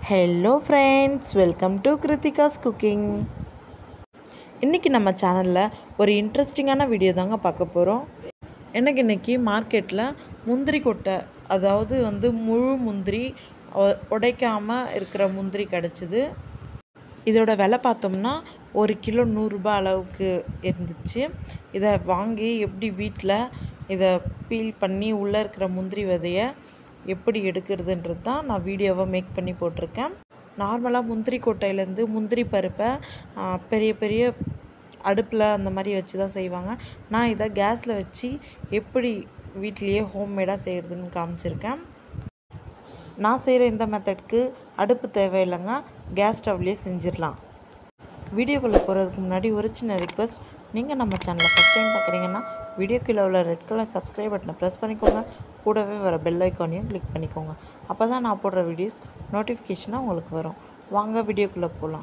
hello friends welcome to கிருத்திகாஸ் cooking இன்றைக்கி நம்ம சேனலில் ஒரு இன்ட்ரெஸ்டிங்கான வீடியோ தாங்க பார்க்க போகிறோம் எனக்கு இன்றைக்கி மார்க்கெட்டில் முந்திரி கொட்டை அதாவது வந்து முழு முந்திரி ஒ- உடைக்காம இருக்கிற முந்திரி கிடச்சிது இதோட விலை பார்த்தோம்னா ஒரு கிலோ நூறுரூபா அளவுக்கு இருந்துச்சு இதை வாங்கி எப்படி வீட்டில் இதை பீல் பண்ணி உள்ளே இருக்கிற முந்திரி விதையை எப்படி எடுக்கிறதுன்றது தான் நான் வீடியோவை மேக் பண்ணி போட்டிருக்கேன் நார்மலாக முந்திரி கொட்டையிலேருந்து முந்திரி பருப்பை ஆ, பெரிய பெரிய அடுப்பில் அந்த மாதிரி வச்சு தான் செய்வாங்க நான் இதை கேஸில் வச்சு எப்படி வீட்லேயே ஹோம்மேடாக செய்கிறதுன்னு காமிச்சிருக்கேன் நான் செய்கிற இந்த மெத்தட்க்கு அடுப்பு தேவையில்லைங்க கேஸ் ஸ்டவ்லேயே செஞ்சிடலாம் வீடியோக்குள்ளே போகிறதுக்கு முன்னாடி ஒரு சின்ன ரிக்வெஸ்ட் நீங்கள் நம்ம சேனலை ஃபஸ்ட் டைம் பார்க்குறீங்கன்னா வீடியோ கீழே உள்ள ரெட் கலர் சப்ஸ்கிரைப் பட்டனை ப்ரெஸ் பண்ணிக்கோங்க கூடவே வர பெல் ஐக்கானையும் கிளிக் பண்ணிக்கோங்க அப்போ தான் நான் போடுற வீடியோஸ் நோட்டிஃபிகேஷனாக உங்களுக்கு வரும் வாங்க வீடியோக்குள்ளே போகலாம்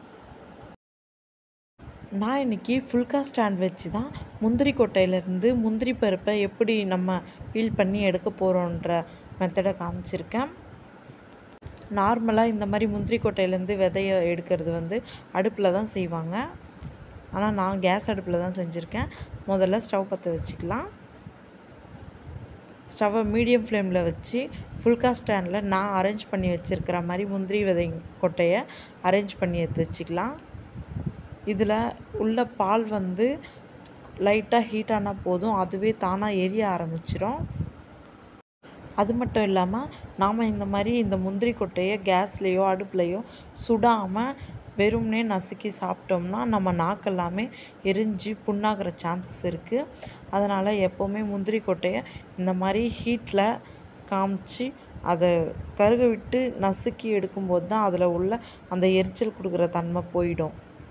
நான் இன்னைக்கு ஃபுல்கா ஸ்டாண்ட் வச்சு தான் முந்திரி கொட்டையிலேருந்து முந்திரி பருப்பை எப்படி நம்ம பீல் பண்ணி எடுக்க போகிறோன்ற மெத்தடை காமிச்சிருக்கேன் நார்மலாக இந்த மாதிரி முந்திரி கொட்டையிலேருந்து விதைய எடுக்கிறது வந்து அடுப்பில் தான் செய்வாங்க ஆனால் நான் கேஸ் அடுப்பில் தான் செஞ்சுருக்கேன் முதல்ல ஸ்டவ் பற்ற வச்சுக்கலாம் ஸ்டவ்வை மீடியம் ஃப்ளேமில் வச்சு ஃபுல்கா ஸ்டாண்டில் நான் அரேஞ்ச் பண்ணி வச்சுருக்கிற மாதிரி முந்திரி விதை கொட்டையை அரேஞ்ச் பண்ணி எடுத்து வச்சுக்கலாம் இதில் உள்ள பால் வந்து லைட்டாக ஹீட் ஆனால் போதும் அதுவே தானாக எரிய ஆரம்பிச்சிரும் அது மட்டும் இல்லாமல் நாம் இந்த மாதிரி இந்த முந்திரி கொட்டையை கேஸ்லேயோ அடுப்புலையோ சுடாமல் வெறும்னே நசுக்கி சாப்பிட்டோம்னா நம்ம நாக்கெல்லாமே எரிஞ்சு புண்ணாகிற சான்சஸ் இருக்குது அதனால் எப்போவுமே முந்திரி கொட்டையை இந்த மாதிரி ஹீட்டில் காமிச்சு அதை கருக விட்டு நசுக்கி எடுக்கும்போது தான் அதில் உள்ள அந்த எரிச்சல் கொடுக்குற தன்மை போயிடும்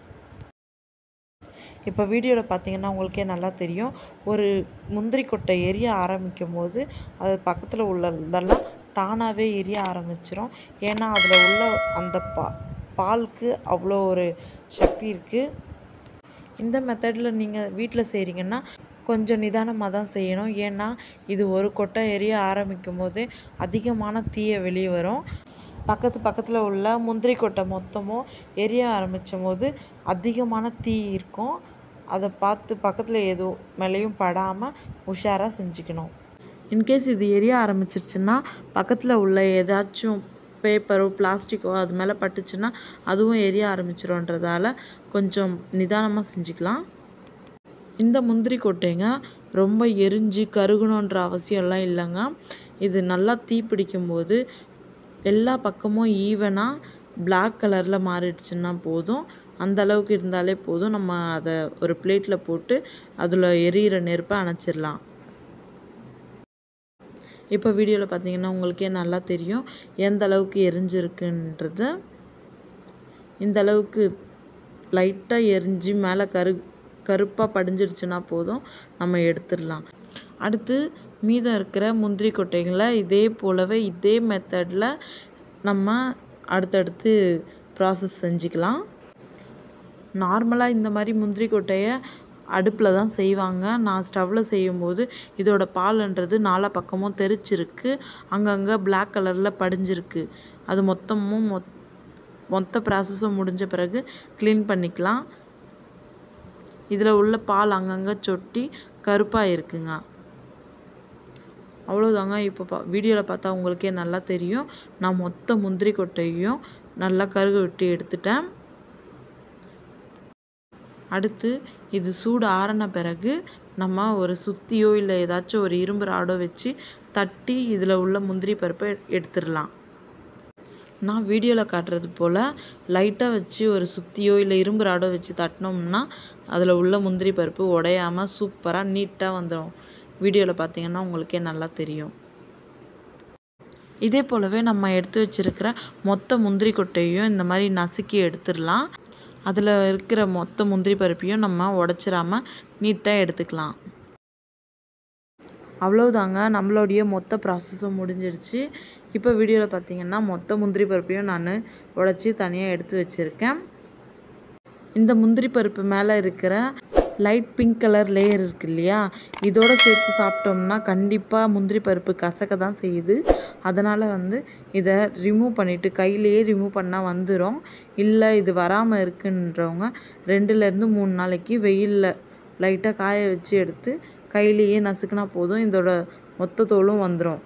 இப்போ வீடியோவில் பார்த்தீங்கன்னா உங்களுக்கே நல்லா தெரியும் ஒரு முந்திரி கொட்டை எரிய ஆரம்பிக்கும் போது அது பக்கத்தில் உள்ளதெல்லாம் தானாகவே எரிய ஆரம்பிச்சிரும் ஏன்னா அதில் உள்ள அந்த பா பாலுக்கு அவ்வளோ ஒரு சக்தி இருக்குது இந்த மெத்தடில் நீங்கள் வீட்டில் செய்கிறீங்கன்னா கொஞ்சம் நிதானமாக தான் செய்யணும் ஏன்னா இது ஒரு கொட்டை எரிய ஆரம்பிக்கும் போதே அதிகமான தீயை வெளியே வரும் பக்கத்து பக்கத்தில் உள்ள முந்திரி கொட்டை மொத்தமும் எரிய ஆரம்பிச்சும் போது அதிகமான தீ இருக்கும் அதை பார்த்து பக்கத்தில் எதுவும் மேலேயும் படாமல் உஷாராக செஞ்சுக்கணும் இன்கேஸ் இது எரிய ஆரம்பிச்சிருச்சுன்னா பக்கத்தில் உள்ள ஏதாச்சும் பேப்பரோ பிளாஸ்டிக்கோ அது மேலே பட்டுச்சுன்னா அதுவும் எரிய ஆரம்பிச்சிரும்ன்றதால கொஞ்சம் நிதானமாக செஞ்சுக்கலாம் இந்த முந்திரி கொட்டைங்க ரொம்ப எரிஞ்சு கருகணுன்ற அவசியம்லாம் இல்லைங்க இது நல்லா தீ பிடிக்கும்போது எல்லா பக்கமும் ஈவனாக பிளாக் கலரில் மாறிடுச்சுன்னா போதும் அந்த அளவுக்கு இருந்தாலே போதும் நம்ம அதை ஒரு பிளேட்டில் போட்டு அதில் எரியிற நெருப்பை அணைச்சிடலாம் இப்போ வீடியோவில் பார்த்தீங்கன்னா உங்களுக்கே நல்லா தெரியும் எந்த அளவுக்கு எரிஞ்சிருக்குன்றது இந்த அளவுக்கு லைட்டாக எரிஞ்சு மேலே கரு கருப்பாக படிஞ்சிடுச்சுன்னா போதும் நம்ம எடுத்துடலாம் அடுத்து மீதம் இருக்கிற முந்திரி கொட்டைகளை இதே போலவே இதே மெத்தடில் நம்ம அடுத்தடுத்து ப்ராசஸ் செஞ்சுக்கலாம் நார்மலாக இந்த மாதிரி முந்திரி கொட்டையை அடுப்பில் தான் செய்வாங்க நான் ஸ்டவ்வில் செய்யும்போது இதோட பால்ன்றது நாலா பக்கமும் தெரிச்சிருக்கு அங்கங்கே Black கலரில் படிஞ்சிருக்கு அது மொத்தமும் மொத் மொத்த ப்ராசஸும் முடிஞ்ச பிறகு க்ளீன் பண்ணிக்கலாம் இதில் உள்ள பால் அங்கங்கே சொட்டி கருப்பாக இருக்குங்க அவ்வளோதாங்க இப்போ பா வீடியோவில் பார்த்தா உங்களுக்கே நல்லா தெரியும் நான் மொத்த முந்திரி கொட்டையும் நல்லா கருக விட்டு எடுத்துட்டேன் அடுத்து இது சூடு ஆறின பிறகு நம்ம ஒரு சுத்தியோ இல்லை ஏதாச்சும் ஒரு இரும்பு ராடோ வச்சு தட்டி இதில் உள்ள முந்திரி பருப்பை எடுத்துடலாம் நான் வீடியோவில் காட்டுறது போல் லைட்டாக வச்சு ஒரு சுத்தியோ இல்லை இரும்பு ராடோ வச்சு தட்டினோம்னா அதில் உள்ள முந்திரி பருப்பு உடையாமல் சூப்பராக நீட்டாக வந்துடும் வீடியோவில் பார்த்தீங்கன்னா உங்களுக்கே நல்லா தெரியும் இதே போலவே நம்ம எடுத்து வச்சிருக்கிற மொத்த முந்திரி கொட்டையும் இந்த மாதிரி நசுக்கி எடுத்துடலாம் அதில் இருக்கிற மொத்த முந்திரி பருப்பையும் நம்ம உடச்சிராம நீட்டாக எடுத்துக்கலாம் அவ்வளோதாங்க நம்மளுடைய மொத்த ப்ராசஸும் முடிஞ்சிடுச்சு இப்போ வீடியோவில் பார்த்தீங்கன்னா மொத்த முந்திரி பருப்பையும் நான் உடச்சி தனியாக எடுத்து வச்சுருக்கேன் இந்த முந்திரி பருப்பு மேலே இருக்கிற லைட் பிங்க் கலர் லேயர் இருக்கு இல்லையா இதோட சேர்த்து சாப்பிட்டோம்னா கண்டிப்பாக முந்திரி பருப்பு கசக்க தான் செய்யுது அதனால் வந்து இதை ரிமூவ் பண்ணிவிட்டு கையிலேயே ரிமூவ் பண்ணால் வந்துடும் இல்லை இது வராமல் இருக்குன்றவங்க ரெண்டுலேருந்து மூணு நாளைக்கு வெயிலில் லைட்டாக காய வச்சு எடுத்து கையிலேயே நசுக்குனா போதும் இதோட மொத்த தோலும் வந்துடும்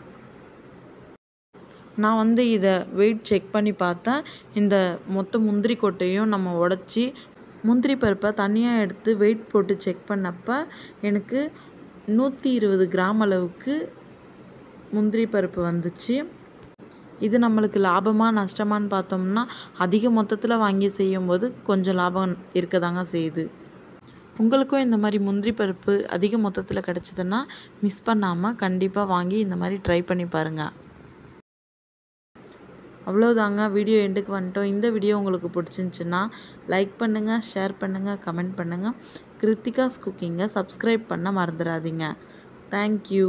நான் வந்து இதை வெயிட் செக் பண்ணி பார்த்தேன் இந்த மொத்த முந்திரி கொட்டையும் நம்ம உடச்சி முந்திரி பருப்பை தனியாக எடுத்து வெயிட் போட்டு செக் பண்ணப்போ எனக்கு நூற்றி இருபது கிராம் அளவுக்கு முந்திரி பருப்பு வந்துச்சு இது நம்மளுக்கு லாபமாக நஷ்டமான்னு பார்த்தோம்னா அதிக மொத்தத்தில் வாங்கி செய்யும்போது கொஞ்சம் லாபம் இருக்க தாங்க செய்யுது உங்களுக்கும் இந்த மாதிரி முந்திரி பருப்பு அதிக மொத்தத்தில் கிடச்சிதுன்னா மிஸ் பண்ணாமல் கண்டிப்பாக வாங்கி இந்த மாதிரி ட்ரை பண்ணி பாருங்கள் அவ்வளோதாங்க வீடியோ எண்டுக்கு வந்துட்டோம் இந்த வீடியோ உங்களுக்கு பிடிச்சிருந்துச்சின்னா லைக் பண்ணுங்கள் ஷேர் பண்ணுங்கள் கமெண்ட் பண்ணுங்கள் கிருத்திகாஸ் குக்கிங்கை சப்ஸ்கிரைப் பண்ண மறந்துடாதீங்க தேங்க்யூ